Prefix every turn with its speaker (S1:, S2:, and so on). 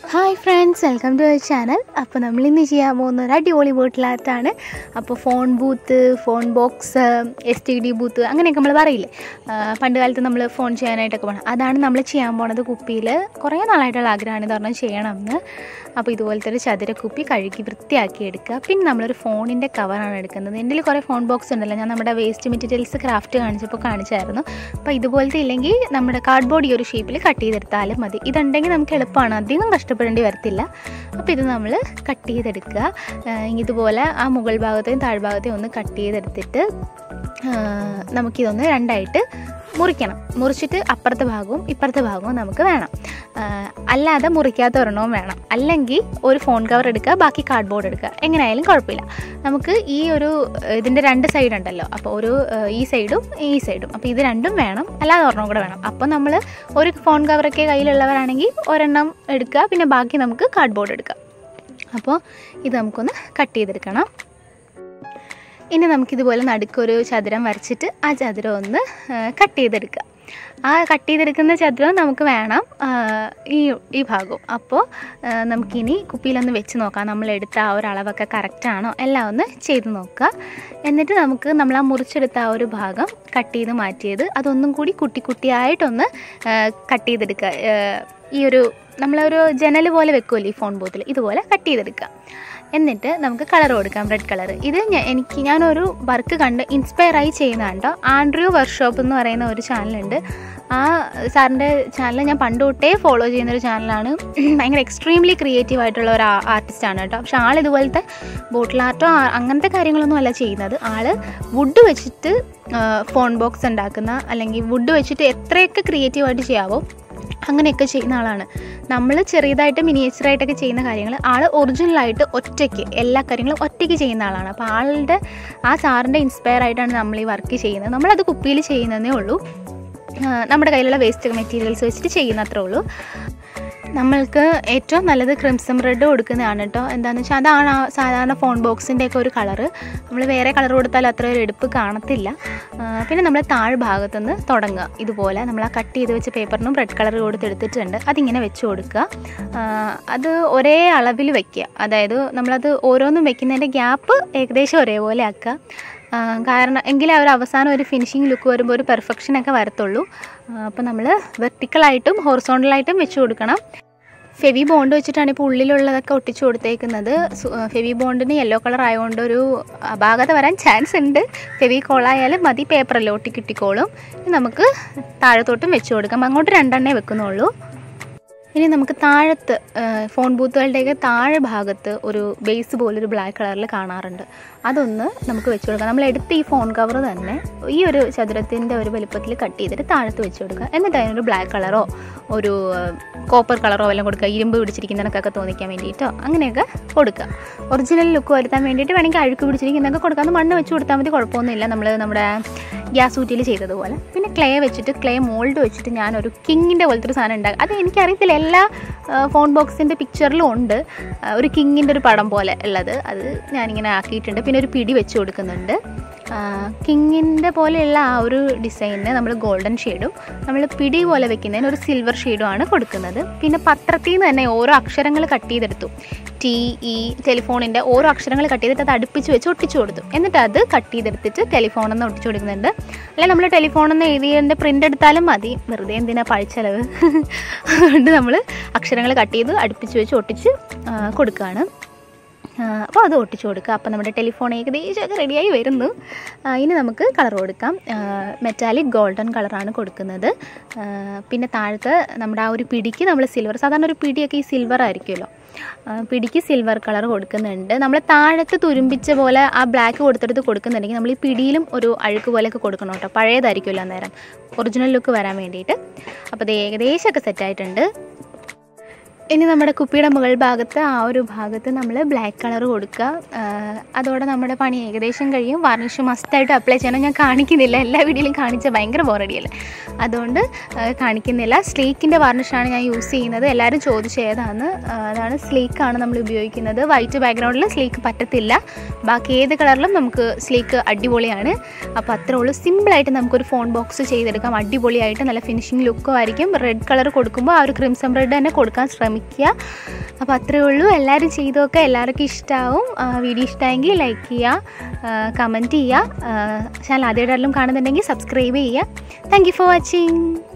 S1: hi friends welcome to our channel അപ്പോൾ നമ്മൾ ഇന്ന് ചെയ്യാൻ പോകുന്ന ഒരു അടിപൊളി ബോട്ടിലാർട്ടാണ് അപ്പോൾ phone booth phone box S T D booth അങ്ങനെയൊക്കെ നമ്മൾ പറയില്ലേ ആ, പണ്ട് കാലത്ത് നമ്മൾ ഫോൺ ചെയ്യാനായിട്ടൊക്കെ പോകണം അതാണ് നമ്മൾ ചെയ്യാൻ പോണത് കുപ്പിയിൽ കുറേ നാളായിട്ടുള്ള ആഗ്രഹമാണ് ഇത് പറഞ്ഞാൽ ചെയ്യണമെന്ന് അപ്പോൾ ഇതുപോലത്തെ ഒരു ചതുര കുപ്പി കഴുകി വൃത്തിയാക്കി എടുക്കുക പിന്നെ നമ്മളൊരു ഫോണിൻ്റെ കവറാണ് എടുക്കുന്നത് എൻ്റെ കയ്യിൽ കുറേ ഫോൺ ബോക്സ് ഉണ്ടല്ലോ ഞാൻ നമ്മുടെ വേസ്റ്റ് മെറ്റീരിയൽസ് ക്രാഫ്റ്റ് കാണിച്ചപ്പോൾ കാണിച്ചായിരുന്നു അപ്പോൾ ഇതുപോലത്തെ ഇല്ലെങ്കിൽ നമ്മുടെ കാർഡ്ബോർഡ് ഈ ഒരു ഷേപ്പിൽ കട്ട് ചെയ്തെടുത്താലും മതി ഇതുണ്ടെങ്കിൽ നമുക്ക് എളുപ്പമാണ് അധികം കഷ്ടപ്പെടേണ്ടി വരത്തില്ല അപ്പോൾ ഇത് നമ്മൾ കട്ട് ചെയ്തെടുക്കുക ആ, ഇതുപോലെ ആ മുകൾ ഭാഗത്തെയും താഴ്ഭാഗത്തെയും ഒന്ന് കട്ട് ചെയ്തെടുത്തിട്ട് ആ, നമുക്കിതൊന്ന് രണ്ടായിട്ട് മുറിക്കണം മുറിച്ചിട്ട് അപ്പുറത്തെ ഭാഗവും ഇപ്പുറത്തെ ഭാഗവും നമുക്ക് വേണം ആ, അല്ലാതെ മുറിക്കാത്ത ഒരെണ്ണവും വേണം അല്ലെങ്കിൽ ഒരു ഫോൺ കവർ എടുക്കുക ബാക്കി കാർഡ്ബോർഡ് എടുക്കുക എങ്ങനെയായാലും കുഴപ്പമില്ല നമുക്ക് ഈ ഒരു ഇതിൻ്റെ രണ്ട് സൈഡ് ഉണ്ടല്ലോ അപ്പോൾ ഒരു ആ, ഈ സൈഡും ഈ സൈഡും അപ്പോൾ ഇത് രണ്ടും വേണം അല്ലാതെ ഒരെണ്ണം കൂടെ വേണം അപ്പോൾ നമ്മൾ ഒരു ഫോൺ കവറൊക്കെ കയ്യിലുള്ളവരാണെങ്കിൽ ഒരെണ്ണം എടുക്കുക പിന്നെ ബാക്കി നമുക്ക് കാർഡ്ബോർഡ് എടുക്കാം അപ്പോൾ ഇത് നമുക്കൊന്ന് കട്ട് ചെയ്തെടുക്കണം ഇനി നമുക്കിതുപോലെ നടുക്കൊരു ചതുരം വരച്ചിട്ട് ആ ചതുരം ഒന്ന് കട്ട് ചെയ്തെടുക്കുക ആ കട്ട് ചെയ്തെടുക്കുന്ന ചതുരം നമുക്ക് വേണം ആ, ഈ ഈ ഭാഗവും അപ്പോൾ ആ, നമുക്കിനി കുപ്പിയിലൊന്ന് വെച്ച് നോക്കാം നമ്മൾ എടുത്ത ആ ഒരു അളവൊക്കെ കറക്റ്റാണോ എല്ലാം ഒന്ന് ചെയ്ത് നോക്കുക എന്നിട്ട് നമുക്ക് നമ്മൾ ആ മുറിച്ചെടുത്ത ആ ഒരു ഭാഗം കട്ട് ചെയ്ത് മാറ്റിയത് അതൊന്നും കൂടി കുട്ടി കുട്ടിയായിട്ടൊന്ന് കട്ട് ചെയ്തെടുക്കുക ആ, ഈ ഒരു നമ്മളൊരു ജനൽ പോലെ വെക്കുമല്ലോ ഈ ഫോൺ ബൂത്തിൽ ഇതുപോലെ കട്ട് ചെയ്തെടുക്കുക എന്നിട്ട് നമുക്ക് കളർ കൊടുക്കാം റെഡ് കളർ ഇത് ഞ- എനിക്ക് ഞാനൊരു വർക്ക് കണ്ട് ഇൻസ്പയർ ആയി ചെയ്യുന്നതാണ് കേട്ടോ ആൻഡ്രൂ വർക്ക്ഷോപ്പ് എന്ന് പറയുന്ന ഒരു ചാനലുണ്ട് ആ സാറിൻ്റെ ചാനൽ ഞാൻ പണ്ട് തൊട്ടേ ഫോളോ ചെയ്യുന്ന ഒരു ചാനലാണ് ഭയങ്കര എക്സ്ട്രീംലി ക്രിയേറ്റീവ് ആയിട്ടുള്ള ഒരു ആർട്ടിസ്റ്റാണ് കേട്ടോ പക്ഷെ ആൾ ഇതുപോലത്തെ ബോട്ടിൽ ആർട്ടോ അങ്ങനത്തെ കാര്യങ്ങളൊന്നും അല്ല ചെയ്യുന്നത് ആൾ വുഡ് വെച്ചിട്ട് ഫോൺ ബോക്സ് ഉണ്ടാക്കുന്ന അല്ലെങ്കിൽ വുഡ് വെച്ചിട്ട് എത്രയൊക്കെ ക്രിയേറ്റീവായിട്ട് ചെയ്യാവോ അങ്ങനെയൊക്കെ ചെയ്യുന്ന ആളാണ് നമ്മൾ ചെറിയതായിട്ട് മിനിയേച്ചറായിട്ടൊക്കെ ചെയ്യുന്ന കാര്യങ്ങൾ ആൾ ഒറിജിനലായിട്ട് ഒറ്റയ്ക്ക് എല്ലാ കാര്യങ്ങളും ഒറ്റയ്ക്ക് ചെയ്യുന്ന ആളാണ് അപ്പോൾ ആളുടെ ആ സാറിൻ്റെ ഇൻസ്പയർ ആയിട്ടാണ് നമ്മൾ ഈ വർക്ക് ചെയ്യുന്നത് നമ്മളത് കുപ്പിയിൽ ചെയ്യുന്നതേ ഉള്ളൂ ആ, നമ്മുടെ കയ്യിലുള്ള വേസ്റ്റ് മെറ്റീരിയൽസ് വെച്ചിട്ട് ചെയ്യുന്ന അത്രേ ഉള്ളൂ നമ്മൾക്ക് ഏറ്റവും നല്ലത് ക്രിംസം റെഡ് കൊടുക്കുന്നതാണ് കേട്ടോ എന്താണെന്ന് വെച്ചാൽ അതാണ് ആ സാധാരണ ഫോൺ ബോക്സിൻ്റെ ഒക്കെ ഒരു കളറ് നമ്മൾ വേറെ കളർ കൊടുത്താൽ അത്ര ഒരു എടുപ്പ് കാണത്തില്ല ആ, പിന്നെ നമ്മൾ താഴ്ഭാഗത്തുനിന്ന് തുടങ്ങുക ഇതുപോലെ നമ്മൾ ആ കട്ട് ചെയ്ത് വെച്ച പേപ്പറിനും റെഡ് കളർ കൊടുത്തെടുത്തിട്ടുണ്ട് അതിങ്ങനെ വെച്ച് കൊടുക്കുക ആ, അത് ഒരേ അളവിൽ വെക്കുക അതായത് നമ്മളത് ഓരോന്നും വെക്കുന്നതിൻ്റെ ഗ്യാപ്പ് ഏകദേശം ഒരേപോലെ ആക്കുക ആ, കാരണം എങ്കിലേ അവർ അവസാനം ഒരു ഫിനിഷിങ് ലുക്ക് വരുമ്പോൾ ഒരു പെർഫെക്ഷനൊക്കെ വരത്തുള്ളൂ അപ്പോൾ നമ്മൾ വെർട്ടിക്കലായിട്ടും ഹൊറിസോണ്ടലായിട്ടും വെച്ച് കൊടുക്കണം ഫെവി ബോണ്ട് വെച്ചിട്ടാണ് ഇപ്പോൾ ഉള്ളിലുള്ളതൊക്കെ ഒട്ടിച്ചു കൊടുത്തേക്കുന്നത് സു- ഫെവി ബോണ്ടിന് യെല്ലോ കളർ ആയതുകൊണ്ട് ഒരു അപാകത വരാൻ ചാൻസ് ഉണ്ട് ഫെവി കോളായാലും മതി പേപ്പറല്ലേ ഒട്ടി കിട്ടിക്കോളും ഇനി നമുക്ക് താഴത്തോട്ടും വെച്ച് കൊടുക്കാം അങ്ങോട്ട് രണ്ടെണ്ണേ വെക്കുന്നുള്ളൂ ഇനി നമുക്ക് താഴത്ത് ആ, ഫോൺ ബൂത്തുകളുടെയൊക്കെ താഴെ ഭാഗത്ത് ഒരു ബേസ് പോലൊരു ബ്ലാക്ക് കളറിൽ കാണാറുണ്ട് അതൊന്ന് നമുക്ക് വെച്ച് കൊടുക്കാം നമ്മൾ എടുത്ത ഈ ഫോൺ കവർ തന്നെ ഈ ഒരു ചതുരത്തിൻ്റെ ഒരു വലുപ്പത്തിൽ കട്ട് ചെയ്തിട്ട് താഴത്ത് വെച്ച് കൊടുക്കുക എന്നിട്ട് അതിനൊരു ബ്ലാക്ക് കളറോ ഒരു കോപ്പർ കളറോ എല്ലാം കൊടുക്കുക ഇരുമ്പ് പിടിച്ചിരിക്കുന്നതൊക്കെ തോന്നിക്കാൻ വേണ്ടിയിട്ടോ അങ്ങനെയൊക്കെ കൊടുക്കുക ഒറിജിനൽ ലുക്ക് വരുത്താൻ വേണ്ടിയിട്ട് വേണമെങ്കിൽ അഴുക്ക് പിടിച്ചിരിക്കുന്നതൊക്കെ കൊടുക്കാം അത് മണ്ണ് വെച്ച് കൊടുത്താൽ മതി കുഴപ്പമൊന്നുമില്ല നമ്മൾ നമ്മുടെ ഗ്യാസ് ഊറ്റിയിൽ ചെയ്തതുപോലെ പിന്നെ ക്ലേ വെച്ചിട്ട് ക്ലേ മോൾഡ് വെച്ചിട്ട് ഞാനൊരു കിങ്ങിൻ്റെ പോലത്തെ ഒരു സാധനം ഉണ്ടാക്കി അത് എനിക്കറിയത്തില്ല എല്ലാ ഫോൺ ബോക്സിൻ്റെ പിക്ചറിലും ഉണ്ട് ആ, ഒരു കിങ്ങിൻ്റെ ഒരു പടം പോലെ ഉള്ളത് അത് ഞാനിങ്ങനെ ആക്കിയിട്ടുണ്ട് പിന്നെ ഒരു പിടി വെച്ച് കൊടുക്കുന്നുണ്ട് കിങ്ങിൻ്റെ പോലെയുള്ള ആ ഒരു ഡിസൈനിന് നമ്മൾ ഗോൾഡൻ ഷെയ്ഡും നമ്മൾ പിടി പോലെ വെക്കുന്നതിന് ഒരു സിൽവർ ഷെയ്ഡും ആണ് കൊടുക്കുന്നത് പിന്നെ പത്രത്തിൽ നിന്ന് തന്നെ ഓരോ അക്ഷരങ്ങൾ കട്ട് ചെയ്തെടുത്തു ടി ഇ ടെലിഫോണിൻ്റെ ഓരോ അക്ഷരങ്ങൾ കട്ട് ചെയ്തിട്ട് അത് അടുപ്പിച്ച് വെച്ച് ഒട്ടിച്ചു കൊടുത്തു എന്നിട്ട് അത് കട്ട് ചെയ്തെടുത്തിട്ട് ടെലിഫോണിൽ നിന്ന് ഒട്ടിച്ചു കൊടുക്കുന്നുണ്ട് അല്ലെങ്കിൽ നമ്മൾ ടെലിഫോണിൽ നിന്ന് എഴുതിയതിൻ്റെ പ്രിൻ്റ് എടുത്താലും മതി വെറുതെ എന്തിനാ പഴിച്ചളവ് അതുകൊണ്ട് നമ്മൾ അക്ഷരങ്ങൾ കട്ട് ചെയ്ത് അടുപ്പിച്ച് വെച്ച് ഒട്ടിച്ച് ആ, കൊടുക്കുകയാണ് അപ്പോൾ അത് ഒട്ടിച്ചു കൊടുക്കുക അപ്പോൾ നമ്മുടെ ടെലിഫോൺ ഏകദേശമൊക്കെ റെഡിയായി വരുന്നു ആ, ഇനി നമുക്ക് കളർ കൊടുക്കാം മെറ്റാലിക് ഗോൾഡൻ കളറാണ് കൊടുക്കുന്നത് ആ, പിന്നെ താഴത്ത് നമ്മുടെ ആ ഒരു പിടിക്ക് നമ്മൾ സിൽവർ സാധാരണ ഒരു പിടിയൊക്കെ ഈ സിൽവർ ആയിരിക്കുമല്ലോ ആ, പിടിക്ക് സിൽവർ കളർ കൊടുക്കുന്നുണ്ട് നമ്മൾ താഴത്ത് തുരുമ്പിച്ച പോലെ ആ ബ്ലാക്ക് കൊടുത്തെടുത്ത് കൊടുക്കുന്നുണ്ടെങ്കിൽ നമ്മൾ ഈ പിടിയിലും ഒരു അഴുക്ക് പോലെയൊക്കെ കൊടുക്കണം കേട്ടോ പഴയതായിരിക്കുമല്ലോ അന്നേരം ഒറിജിനൽ ലുക്ക് വരാൻ വേണ്ടിയിട്ട് അപ്പോൾ ഇത് ഏകദേശമൊക്കെ സെറ്റായിട്ടുണ്ട് ഇനി നമ്മുടെ കുപ്പിയുടെ മുകൾ ഭാഗത്ത് ആ ഒരു ഭാഗത്ത് നമ്മൾ ബ്ലാക്ക് കളർ കൊടുക്കുക ആ, അതോടെ നമ്മുടെ പണി ഏകദേശം കഴിയും വാർണിഷ് മസ്റ്റായിട്ട് അപ്ലൈ ചെയ്യണം ഞാൻ കാണിക്കുന്നില്ല എല്ലാ വീഡിയോയിലും കാണിച്ച ഭയങ്കര ബോറടിയല്ലേ അതുകൊണ്ട് ആ, കാണിക്കുന്നില്ല സ്ലീക്കിൻ്റെ വാർണിഷാണ് ഞാൻ യൂസ് ചെയ്യുന്നത് എല്ലാവരും ചോദിച്ച ഏതാണ് ആ, അതാണ് സ്ലീക്കാണ് നമ്മൾ ഉപയോഗിക്കുന്നത് വൈറ്റ് ബാക്ക്ഗ്രൗണ്ടിൽ സ്ലീക്ക് പറ്റത്തില്ല ബാക്കി ഏത് കളറിലും നമുക്ക് സ്ലീക്ക് അടിപൊളിയാണ് അപ്പോൾ അത്രേ ഉള്ളൂ സിമ്പിളായിട്ട് നമുക്കൊരു ഫോൺ ബോക്സ് ചെയ്തെടുക്കാം അടിപൊളിയായിട്ട് നല്ല ഫിനിഷിംഗ് ലുക്കും ആയിരിക്കും റെഡ് കളർ കൊടുക്കുമ്പോൾ ആ ഒരു ക്രിംസം റെഡ് തന്നെ കൊടുക്കാൻ ശ്രമിക്കുക ശ്രമിക്കുക അപ്പോൾ അത്രയേ ഉള്ളൂ എല്ലാവരും ചെയ്ത് നോക്കുക എല്ലാവർക്കും ഇഷ്ടമാവും വീഡിയോ ഇഷ്ടമായെങ്കിൽ ലൈക്ക് ചെയ്യുക കമൻറ്റ് ചെയ്യുക ചാനൽ ആദ്യമായിട്ടെല്ലാം കാണുന്നുണ്ടെങ്കിൽ സബ്സ്ക്രൈബ് ചെയ്യുക താങ്ക് യു ഫോർ വാച്ചിങ്